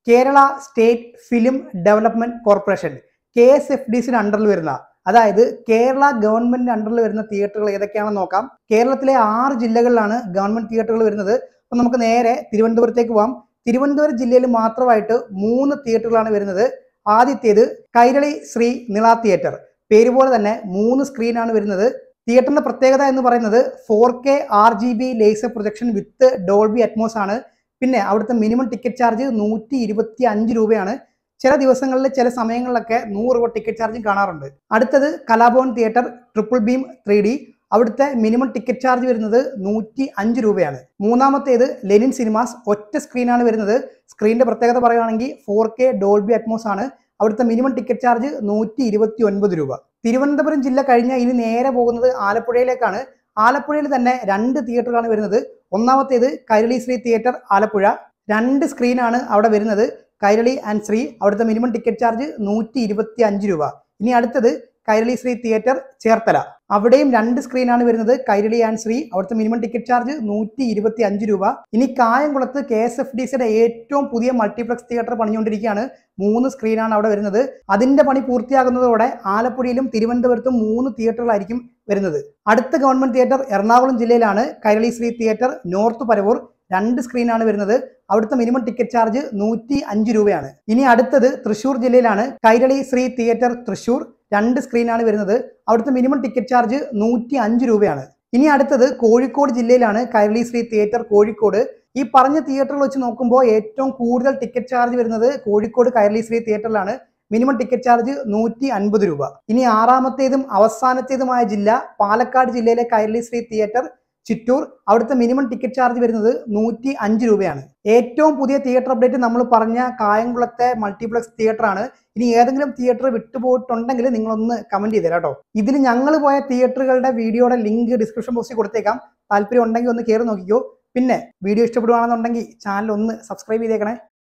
Kerala state film development corporation K S F D സിയുടെ അണ്ടറിൽ വരുന്ന അതായത് കേരള ഗവൺമെന്റിന്റെ അണ്ടറിൽ വരുന്ന തിയേറ്ററുകൾ ഏതൊക്കെയാണെന്ന് നോക്കാം കേരളത്തിലെ ആറ് ജില്ലകളിലാണ് ഗവൺമെന്റ് തിയേറ്ററുകൾ വരുന്നത് അപ്പം നമുക്ക് നേരെ തിരുവനന്തപുരത്തേക്ക് പോവാം തിരുവനന്തപുരം ജില്ലയിൽ മാത്രമായിട്ട് മൂന്ന് തിയേറ്ററുകളാണ് വരുന്നത് ആദ്യത്തേത് കൈരളി ശ്രീ നിള തിയേറ്റർ പേര് പോലെ തന്നെ മൂന്ന് സ്ക്രീനാണ് വരുന്നത് തിയേറ്ററിന്റെ പ്രത്യേകത എന്ന് പറയുന്നത് four K R G B laser projection with Dolby Atmos ആണ് പിന്നെ അവിടുത്തെ മിനിമം ടിക്കറ്റ് ചാർജ് നൂറ്റി ഇരുപത്തി അഞ്ച് രൂപയാണ് ചില ദിവസങ്ങളിൽ ചില സമയങ്ങളിലൊക്കെ നൂറ് രൂപ ടിക്കറ്റ് ചാർജും കാണാറുണ്ട് അടുത്തത് Kalabhavan theatre triple beam three D അവിടുത്തെ മിനിമം ടിക്കറ്റ് ചാർജ് വരുന്നത് നൂറ്റി അഞ്ച് രൂപയാണ് മൂന്നാമത്തേത് ലെനിൻ സിനിമാസ് ഒറ്റ സ്ക്രീനാണ് വരുന്നത് സ്ക്രീനിന്റെ പ്രത്യേകത പറയുകയാണെങ്കിൽ ഫോർ കെ ഡോൾബി അറ്റ്മോസ് ആണ് അവിടുത്തെ മിനിമം ടിക്കറ്റ് ചാർജ് നൂറ്റി ഇരുപത്തി ഒൻപത് രൂപ തിരുവനന്തപുരം ജില്ല കഴിഞ്ഞാൽ ഇനി നേരെ പോകുന്നത് ആലപ്പുഴയിലേക്കാണ് ആലപ്പുഴയിൽ തന്നെ രണ്ട് തിയേറ്ററുകളാണ് വരുന്നത് ഒന്നാമത്തേത് കൈരളി ശ്രീ തിയേറ്റർ ആലപ്പുഴ രണ്ട് സ്ക്രീനാണ് അവിടെ വരുന്നത് കൈരളി ആൻഡ് ശ്രീ അവിടുത്തെ മിനിമം ടിക്കറ്റ് ചാർജ് നൂറ്റി ഇരുപത്തി അഞ്ച് രൂപ ഇനി അടുത്തത് കൈരളി ശ്രീ തിയേറ്റർ ചേർത്തല അവിടെയും രണ്ട് സ്ക്രീനാണ് വരുന്നത് കൈരളി ആൻഡ് ശ്രീ അവിടുത്തെ മിനിമം ടിക്കറ്റ് ചാർജ് നൂറ്റി ഇരുപത്തി അഞ്ച് രൂപ ഇനി കായംകുളത്ത് കെ എസ് എഫ് ഡി സിയുടെ ഏറ്റവും പുതിയ മൾട്ടിപ്ലക്സ് തിയേറ്റർ പണിഞ്ഞുകൊണ്ടിരിക്കുകയാണ് മൂന്ന് സ്ക്രീനാണ് അവിടെ വരുന്നത് അതിന്റെ പണി പൂർത്തിയാകുന്നതോടെ ആലപ്പുഴയിലും തിരുവനന്തപുരത്തും മൂന്ന് തിയേറ്ററുകളായിരിക്കും വരുന്നത് അടുത്ത ഗവൺമെന്റ് തിയേറ്റർ എറണാകുളം ജില്ലയിലാണ് കൈരളി ശ്രീ തിയേറ്റർ നോർത്ത് പരവൂർ രണ്ട് സ്ക്രീനാണ് വരുന്നത് അവിടുത്തെ മിനിമം ടിക്കറ്റ് ചാർജ് നൂറ്റി അഞ്ച് രൂപയാണ് ഇനി അടുത്തത് തൃശ്ശൂർ ജില്ലയിലാണ് കൈരളി ശ്രീ തിയേറ്റർ തൃശ്ശൂർ രണ്ട് സ്ക്രീനാണ് വരുന്നത് അവിടുത്തെ മിനിമം ടിക്കറ്റ് ചാർജ് നൂറ്റി അഞ്ച് രൂപയാണ് ഇനി അടുത്തത് കോഴിക്കോട് ജില്ലയിലാണ് കൈരളി ശ്രീ തിയേറ്റർ കോഴിക്കോട് ഈ പറഞ്ഞ തിയേറ്ററുകൾ വെച്ച് നോക്കുമ്പോൾ ഏറ്റവും കൂടുതൽ ടിക്കറ്റ് ചാർജ് വരുന്നത് കോഴിക്കോട് കൈരളി ശ്രീ തിയേറ്ററിലാണ് മിനിമം ടിക്കറ്റ് ചാർജ് നൂറ്റി അൻപത് രൂപ ഇനി ആറാമത്തേതും അവസാനത്തേതുമായ ജില്ല പാലക്കാട് ജില്ലയിലെ കൈരളി ശ്രീ തിയേറ്റർ ചിറ്റൂർ അവിടുത്തെ മിനിമം ടിക്കറ്റ് ചാർജ് വരുന്നത് നൂറ്റി അഞ്ച് രൂപയാണ് ഏറ്റവും പുതിയ തിയേറ്റർ അപ്ഡേറ്റ് നമ്മൾ പറഞ്ഞ കായംകുളത്തെ മൾട്ടിപ്ലക്സ് തിയേറ്റർ ആണ് ഇനി ഏതെങ്കിലും തിയേറ്റർ വിട്ടുപോയിട്ടുണ്ടെങ്കിൽ നിങ്ങളൊന്ന് കമന്റ് ചെയ്തേരാ കേട്ടോ ഇതിൽ ഞങ്ങൾ പോയ തിയേറ്ററുകളുടെ വീഡിയോയുടെ ലിങ്ക് ഡിസ്ക്രിപ്ഷൻ ബോക്സിൽ കൊടുത്തേക്കാം താല്പര്യം ഉണ്ടെങ്കിൽ ഒന്ന് കയറി നോക്കിക്കോ പിന്നെ വീഡിയോ ഇഷ്ടപ്പെടുവാണെന്നുണ്ടെങ്കിൽ ചാനൽ ഒന്ന് സബ്സ്ക്രൈബ് ചെയ്തേക്കണേ